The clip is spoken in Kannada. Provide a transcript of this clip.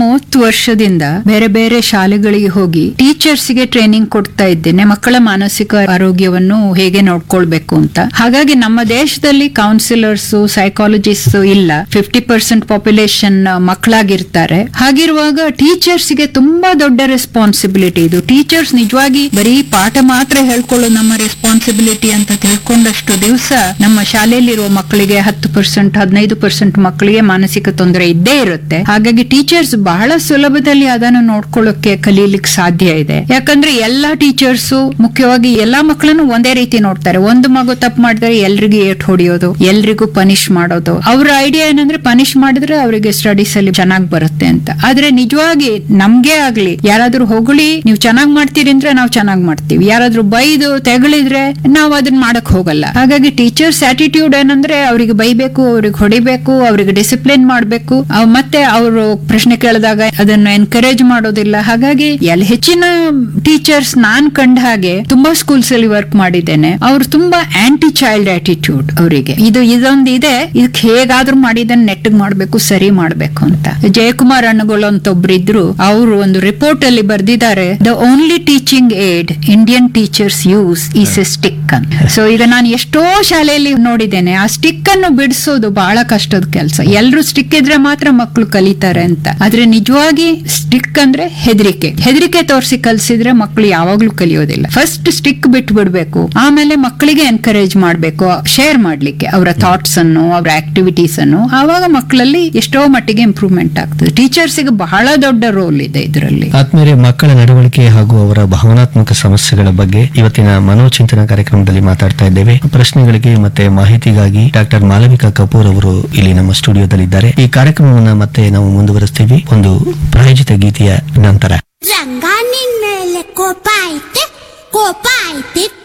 ಮೂವತ್ತು ವರ್ಷದಿಂದ ಬೇರೆ ಬೇರೆ ಶಾಲೆಗಳಿಗೆ ಹೋಗಿ ಟೀಚರ್ಸ್ ಗೆ ಟ್ರೈನಿಂಗ್ ಕೊಡ್ತಾ ಇದ್ದೇನೆ ಮಕ್ಕಳ ಮಾನಸಿಕ ಆರೋಗ್ಯವನ್ನು ಹೇಗೆ ನೋಡ್ಕೊಳ್ಬೇಕು ಅಂತ ಹಾಗಾಗಿ ನಮ್ಮ ದೇಶದಲ್ಲಿ ಕೌನ್ಸಿಲರ್ಸ್ ಸೈಕಾಲಜಿಸ್ಟ್ ಇಲ್ಲ ಫಿಫ್ಟಿ ಪರ್ಸೆಂಟ್ ಪಾಪ್ಯುಲೇಷನ್ ಮಕ್ಕಳಾಗಿರ್ತಾರೆ ಹಾಗಿರುವಾಗ ಟೀಚರ್ಸ್ ಗೆ ತುಂಬಾ ದೊಡ್ಡ ರೆಸ್ಪಾನ್ಸಿಬಿಲಿಟಿ ಇದು ಟೀಚರ್ಸ್ ನಿಜವಾಗಿ ಬರೀ ಪಾಠ ಮಾತ್ರ ಹೇಳ್ಕೊಳ್ಳೋ ನಮ್ಮ ರೆಸ್ಪಾನ್ಸಿಬಿಲಿಟಿ ಅಂತ ತಿಳ್ಕೊಂಡಷ್ಟು ದಿವಸ ನಮ್ಮ ಶಾಲೆಯಲ್ಲಿರುವ ಮಕ್ಕಳಿಗೆ ಹತ್ತು ಪರ್ಸೆಂಟ್ ಹದಿನೈದು ಪರ್ಸೆಂಟ್ ಮಕ್ಕಳಿಗೆ ಮಾನಸಿಕ ತೊಂದರೆ ಇದ್ದೇ ಇರುತ್ತೆ ಹಾಗಾಗಿ ಟೀಚರ್ಸ್ ಬಹಳ ಸುಲಭದಲ್ಲಿ ಅದನ್ನು ನೋಡ್ಕೊಳ್ಳೋಕೆ ಕಲೀಲಿಕ್ಕೆ ಸಾಧ್ಯ ಇದೆ ಯಾಕಂದ್ರೆ ಎಲ್ಲಾ ಟೀಚರ್ಸ್ ಮುಖ್ಯವಾಗಿ ಎಲ್ಲಾ ಮಕ್ಕಳನ್ನು ಒಂದೇ ರೀತಿ ನೋಡ್ತಾರೆ ಒಂದು ಮಗು ತಪ್ಪು ಮಾಡಿದ್ರೆ ಎಲ್ರಿಗೂ ಏಟ್ ಹೊಡಿಯೋದು ಎಲ್ರಿಗೂ ಪನಿಷ್ ಮಾಡೋದು ಅವ್ರ ಐಡಿಯಾ ಏನಂದ್ರೆ ಪನಿಷ್ ಮಾಡಿದ್ರೆ ಅವರಿಗೆ ಸ್ಟಡೀಸ್ ಅಲ್ಲಿ ಚೆನ್ನಾಗಿ ಬರುತ್ತೆ ಅಂತ ಆದ್ರೆ ನಿಜವಾಗಿ ನಮ್ಗೆ ಆಗ್ಲಿ ಯಾರಾದ್ರೂ ಹೊಗಳಿ ನೀವು ಚೆನ್ನಾಗ್ ಮಾಡ್ತೀರಿ ಅಂದ್ರೆ ನಾವು ಚೆನ್ನಾಗ್ ಮಾಡ್ತೀವಿ ಯಾರಾದ್ರೂ ಬೈದು ತೆಗಳಿದ್ರೆ ನಾವು ಅದನ್ನ ಮಾಡಕ್ ಹೋಗಲ್ಲ ಹಾಗಾಗಿ ಟೀಚರ್ಸ್ ಆಟಿಟ್ಯೂಡ್ ಏನಂದ್ರೆ ಅವ್ರಿಗೆ ಬೈಬೇಕು ಅವ್ರಿಗೆ ಹೊಡಿಬೇಕು ಅವ್ರಿಗೆ ಡಿಸಿಪ್ಲಿನ್ ಮಾಡ್ಬೇಕು ಅವ್ ಮತ್ತೆ ಅವರು ಪ್ರಶ್ನೆ ಕೇಳಿದಾಗ ಅದನ್ನು ಎನ್ಕರೇಜ್ ಮಾಡೋದಿಲ್ಲ ಹಾಗಾಗಿ ಎಲ್ ಹೆಚ್ಚಿನ ಟೀಚರ್ಸ್ ನಾನ್ ಕಂಡ ಹಾಗೆ ತುಂಬಾ ಸ್ಕೂಲ್ಸ್ ಅಲ್ಲಿ ವರ್ಕ್ ಮಾಡಿದ್ದೇನೆ ಅವ್ರು ತುಂಬಾ ಆಂಟಿ ಚೈಲ್ಡ್ ಆಟಿಟ್ಯೂಡ್ ಅವರಿಗೆ ಇದು ಇದೊಂದು ಇದೆ ಇದಕ್ಕೆ ಹೇಗಾದ್ರೂ ಮಾಡಿ ಇದನ್ನ ನೆಟ್ಟಗ್ ಮಾಡ್ಬೇಕು ಸರಿ ಮಾಡ್ಬೇಕು ಅಂತ ಜಯಕುಮಾರ್ ಅಣ್ಣಗಳು ಅಂತ ಒಬ್ರು ಇದ್ರು ಅವರು ಒಂದು ರಿಪೋರ್ಟ್ ಅಲ್ಲಿ ಬರ್ದಿದ್ದಾರೆ the only teaching aid Indian teachers use is a stick ಅಂತ ಸೊ ಈಗ ನಾನು ಎಷ್ಟೋ ಶಾಲೆಯಲ್ಲಿ ನೋಡಿದ್ದೇನೆ ಆ ಸ್ಟಿಕ್ ಅನ್ನು ಬಿಡಿಸೋದು ಬಹಳ ಕಷ್ಟದ ಕೆಲಸ ಎಲ್ರು ಸ್ಟಿಕ್ ಇದ್ರೆ ಮಾತ್ರ ಮಕ್ಕಳು ಕಲಿತಾರೆ ಅಂತ ಆದ್ರೆ ನಿಜವಾಗಿ ಸ್ಟಿಕ್ ಅಂದ್ರೆ ಹೆದರಿಕೆ ಹೆದರಿಕೆ ತೋರಿಸಿ ಕಲ್ಸಿದ್ರೆ ಮಕ್ಕಳು ಯಾವಾಗ್ಲೂ ಕಲಿಯೋದಿಲ್ಲ ಫಸ್ಟ್ ಸ್ಟಿಕ್ ಬಿಟ್ಟು ಬಿಡ್ಬೇಕು ಆಮೇಲೆ ಮಕ್ಕಳಿಗೆ ಎನ್ಕರೇಜ್ ಮಾಡ್ಬೇಕು ಶೇರ್ ಮಾಡ್ಲಿಕ್ಕೆ ಅವರ ಥಾಟ್ಸ್ ಅನ್ನು ಅವರ ಆಕ್ಟಿವಿಟೀಸ್ ಅನ್ನು ಆವಾಗ ಮಕ್ಕಳಲ್ಲಿ ಎಷ್ಟೋ ಮಟ್ಟಿಗೆ ಇಂಪ್ರೂವ್ಮೆಂಟ್ ಆಗ್ತದೆ ಟೀಚರ್ಸ್ ಗೆ ಬಹಳ ದೊಡ್ಡ ರೋಲ್ ಇದೆ ಇದರಲ್ಲಿ ಆತ್ಮೀಯರೇ ಮಕ್ಕಳ ನಡವಳಿಕೆ ಹಾಗೂ ಅವರ ಭಾವನಾತ್ಮಕ ಸಮಸ್ಯೆಗಳ ಬಗ್ಗೆ ಇವತ್ತಿನ ಮನೋಚಿಂತನ ಕಾರ್ಯಕ್ರಮದಲ್ಲಿ ಮಾತಾಡ್ತಾ ಇದ್ದೇವೆ ಪ್ರಶ್ನೆಗಳಿಗೆ ಮತ್ತೆ ಮಾಹಿತಿಗಾಗಿ ಡಾಕ್ಟರ್ ಮಾಲವಿಕಾ ಕಪೂರ್ ಅವರು ಇಲ್ಲಿ ನಮ್ಮ ಸ್ಟುಡಿಯೋದಲ್ಲಿದ್ದಾರೆ ಈ ಕಾರ್ಯಕ್ರಮವನ್ನ ಮತ್ತೆ ನಾವು ಮುಂದುವರಿಸ್ತೀವಿ ಒಂದು ಪ್ರಾಯೋಜಿತ ಗೀತೆಯ ನಂತರ ರಂಗ ನಿನ್ ಮೇಲೆ ಕೋಪ ಐತೆ ಕೋಪ ಐತೆ